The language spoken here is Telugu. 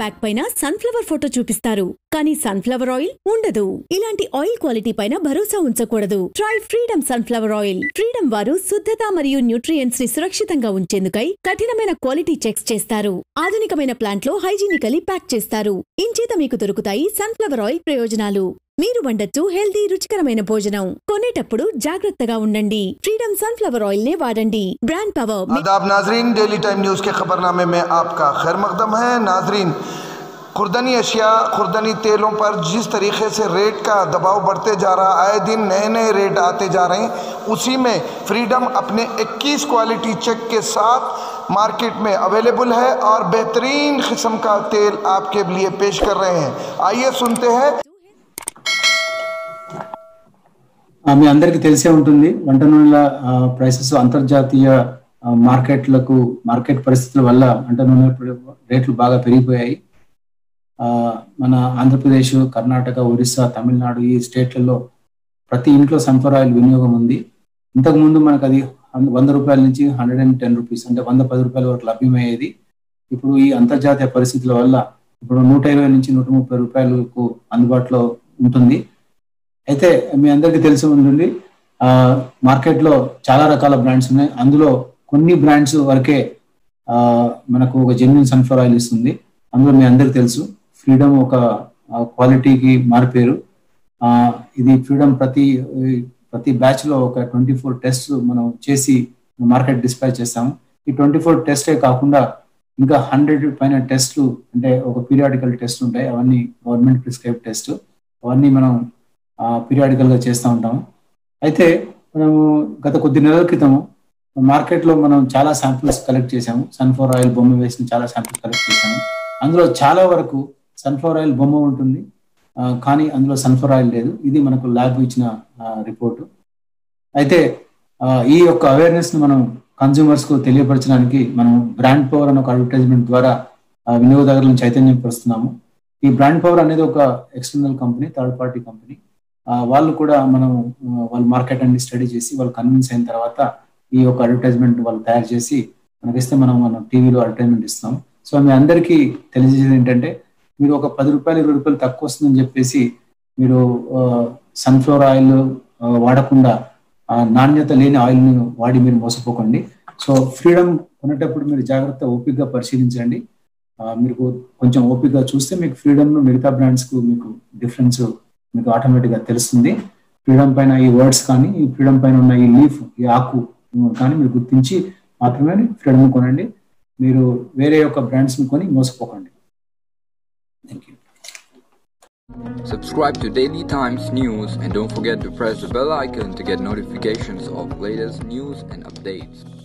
ప్యాక్ పైన సన్ఫ్లవర్ ఫోటో చూపిస్తారు కానీ సన్ఫ్లవర్ ఆయిల్ ఉండదు ఇలాంటి ఆయిల్ క్వాలిటీ పైన భరోసా ఉంచకూడదు try freedom sunflower oil freedom వారు శుద్ధత మరియు న్యూట్రియంట్స్ ని సురక్షితంగా ఉంచేందుకై కఠినమైన క్వాలిటీ చెక్స్ చేస్తారు ఆధునికమైన ప్లాంట్ లో హైజీనికలీ ప్యాక్ చేస్తారు ఇంచేత మీకు దొరుకుతాయి సన్ఫ్లవర్ ఆయిల్ ప్రయోజనాలు మీరు వండొచ్చు హెల్దీ రుచికరమైన భోజనం కొనేటప్పుడు జాగ్రత్తగా ఉండండి ఫ్రీడమ్ సన్ఫ్లవర్ ఆయిల్ నే వాడండి బ్రాండ్ పవర్ आदाब नाजरीन डेली टाइम न्यूज़ के खबरनामे में आपका खैर मकदम है नाजरीन खुर्दनी अशिया खुर्दनी तेलों पर जिस तरीके से रेट का दबाव बढ़ते जा रहा आए दिन नए नए रेट आते जा रहे हैं उसी में फ्रीडम अपने 21 क्वालिटी चेक के साथ मार्केट में अवेलेबल है और बेहतरीन किस्म का तेल आपके लिए पेश कर रहे हैं आइए सुनते हैं ఆ, మీ అందరికీ తెలిసే ఉంటుంది వంట నూనెల ప్రైసెస్ అంతర్జాతీయ ఆ, మార్కెట్లకు మార్కెట్ పరిస్థితుల వల్ల వంట నూనె రేట్లు బాగా పెరిగిపోయాయి ఆ, మన ఆంధ్రప్రదేశ్ కర్ణాటక ఒరిస్సా తమిళనాడు ఈ స్టేట్లలో ప్రతి ఇంట్లో సన్ఫర్ ఆయిల్ వినియోగం ఉంది ఇంతకు ముందు మనకు అది హం- వంద రూపాయల నుంచి హండ్రెడ్ అండ్ టెన్ రూపీస్ అంటే వంద పది రూపాయల వరకు లభ్యమయ్యేది ఇప్పుడు ఈ అంతర్జాతీయ పరిస్థితుల వల్ల ఇప్పుడు నూట ఇరవై నుంచి నూట ముప్పై రూపాయలకు అందుబాటులో ఉంటుంది అయితే మీ అందరికీ తెలిసి ఉంటుంది ఆ మార్కెట్ లో చాలా రకాల బ్రాండ్స్ ఉన్నాయి అందులో కొన్ని బ్రాండ్స్ వరకే ఆ మనకు ఒక జెన్యున్ సన్ఫ్లవర్ ఆయిల్ ఇస్తుంది అందులో మీ అందరికి తెలుసు ఫ్రీడమ్ ఒక క్వాలిటీకి మారిపోయారు ఆ ఇది ఫ్రీడమ్ ప్రతి ప్రతి బ్యాచ్ లో ఒక ట్వంటీ ఫోర్ టెస్ట్ మనం చేసి మార్కెట్ డిస్పాచ్ చేస్తాము ఈ ట్వంటీ ఫోర్ టెస్టే కాకుండా ఇంకా హండ్రెడ్ పైన టెస్ట్లు అంటే ఒక పీరియాడికల్ టెస్ట్ ఉంటాయి అవన్నీ గవర్నమెంట్ ప్రిస్క్రైబ్ టెస్ట్ అవన్నీ మనం పీరియాడికల్ గా చేస్తూ ఉంటాము అయితే మనము గత కొద్ది నెలల క్రితము మార్కెట్ లో మనం చాలా శాంపిల్స్ కలెక్ట్ చేసాము సన్ఫ్లవర్ ఆయిల్ బొమ్మ వేసిన చాలా శాంపిల్స్ కలెక్ట్ చేసాము అందులో చాలా వరకు సన్ఫ్లవర్ ఆయిల్ బొమ్మ ఉంటుంది ఆ, కానీ అందులో సన్ఫ్లవర్ ఆయిల్ లేదు ఇది మనకు ల్యాబ్ ఇచ్చిన రిపోర్టు అయితే ఆ, ఈ యొక్క అవేర్నెస్ ని మనం కన్జ్యూమర్స్ కు తెలియపరచడానికి మనం బ్రాండ్ పవర్ అనే ఒక అడ్వర్టైజ్మెంట్ ద్వారా ఆ, వినియోగదారులను చైతన్యం పరుస్తున్నాము ఈ బ్రాండ్ పవర్ అనేది ఒక external company third party company వాళ్ళు కూడా మనం ఆ, వాళ్ళు మార్కెట్ అన్ని స్టడీ చేసి వాళ్ళు కన్విన్స్ అయిన తర్వాత ఈ యొక్క అడ్వర్టైజ్మెంట్ వాళ్ళు తయారు చేసి మనకిస్తే మనం మనం టీవీలో అడ్వర్టైజ్మెంట్ ఇస్తాం సో మీ అందరికీ తెలియజేసేది ఏంటంటే మీరు ఒక పది రూపాయలు ఇరవై రూపాయలు తక్కువ వస్తుందని చెప్పేసి మీరు సన్ఫ్లవర్ ఆయిల్ వాడకుండా ఆ, నాణ్యత లేని ఆయిల్ ని వాడి మీరు మోసపోకండి సో ఫ్రీడమ్ కొనేటప్పుడు మీరు జాగ్రత్త ఓపికగా పరిశీలించండి ఆ, మీరు కొంచెం ఓపికగా చూస్తే మీకు ఫ్రీడమ్ మిగతా బ్రాండ్స్ కు మీకు డిఫరెన్స్ మీకు ఆటోమేటిక్ గా తెలుస్తుంది ఫ్రీడమ్ పైన ఈ వర్డ్స్ కానీ ఈ ఫ్రీడమ్ పైన ఉన్న ఈ లీఫ్ ఈ ఆకు ఉమ్, కానీ మీరు గుర్తించి మాత్రమే ఫ్రీడమ్ కొనండి మీరు వేరే యొక్క బ్రాండ్స్ ని కొని మోసపోకండి thank you Subscribe to Daily Times News and don't forget to press the bell icon to get notifications of latest news and updates.